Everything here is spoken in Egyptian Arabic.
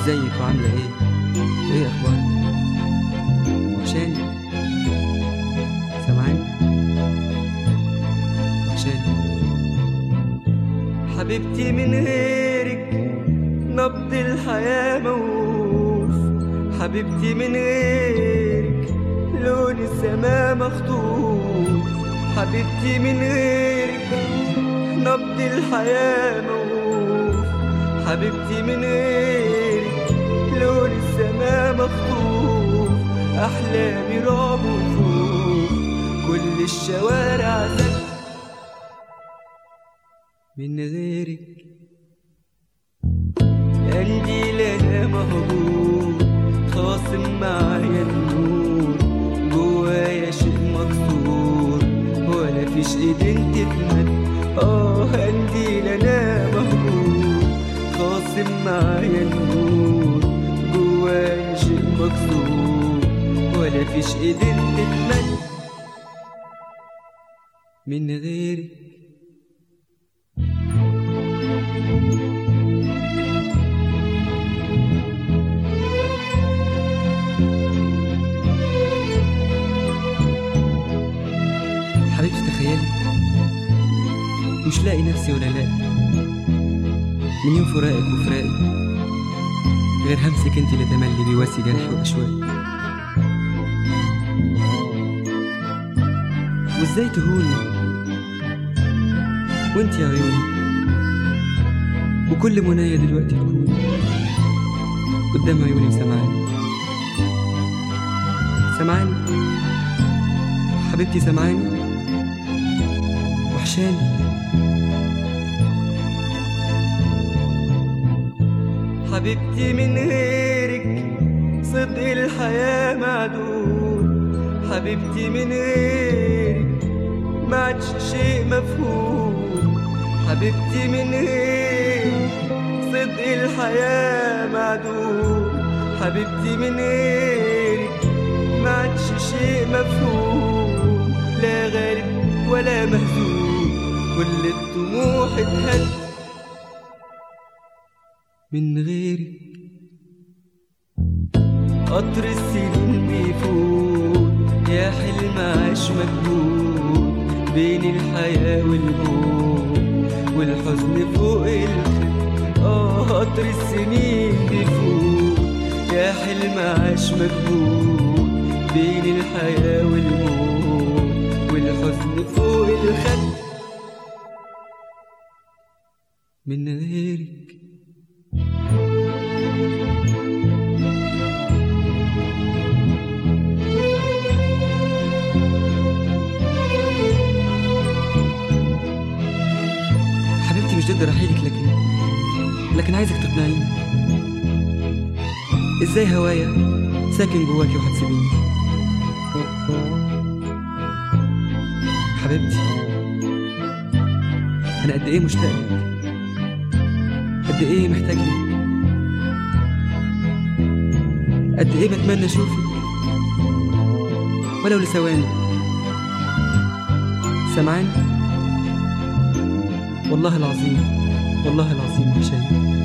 ازيك وعاملة ايه وايه اخبارك وحشاني سامعاني وحشاني حبيبتي من غيرك نبض الحياة موقوف حبيبتي من غيرك لون السماء مخطوف حبيبتي من غيرك نبض الحياة موقوف حبيبتي من غيرك لون السماء مخطوف أحلامي رعب وخوف كل الشوارع زك من غيرك قلبي لنا مهجور خاصم معايا النور جوايا شيء مكسور ولا فيش ايدين تتمد اه قلبي لنا مهجور خاصم معايا النور جوايا شيء مكسور ولا فيش ايدين تتمد من غيرك حبيبتي تخيلي مش لاقي نفسي ولا لاقي من يوم فراقك وفراقي غير همسك انت اللي تملي بيواسي جرحي واشواقي وازاي تهوني وانت يا عيوني وكل منايا دلوقتي تكوني قدام عيوني سامعاني سامعاني حبيبتي سامعاني وحشاني حبيبتي من غيرك صدق الحياة معدوم حبيبتي من غيرك ما عادش شيء مفهوم حبيبتي من غيرك صدق الحياة معدوم حبيبتي من غيرك ما عادش شيء مفهوم لا غالب ولا مهزوم كل الطموح اتهد من غيرك قطر السنين بيفوت يا حلم عاش مجهود بين الحياة والموت والحزن فوق الخد اه قطر السنين بيفوت يا حلم عاش مجهود بين الحياة والموت والحزن فوق الخد من غيرك حبيبتي مش ضد رحيلك لكن لكن عايزك تقنعيني ازاي هوايا ساكن جواكي وهتسيبيني حبيبتي انا قد ايه مشتاق لك قد ايه محتاج لك قد ايه بتمنى اشوفك ولو لثواني سامعاني والله العظيم والله العظيم وحشاني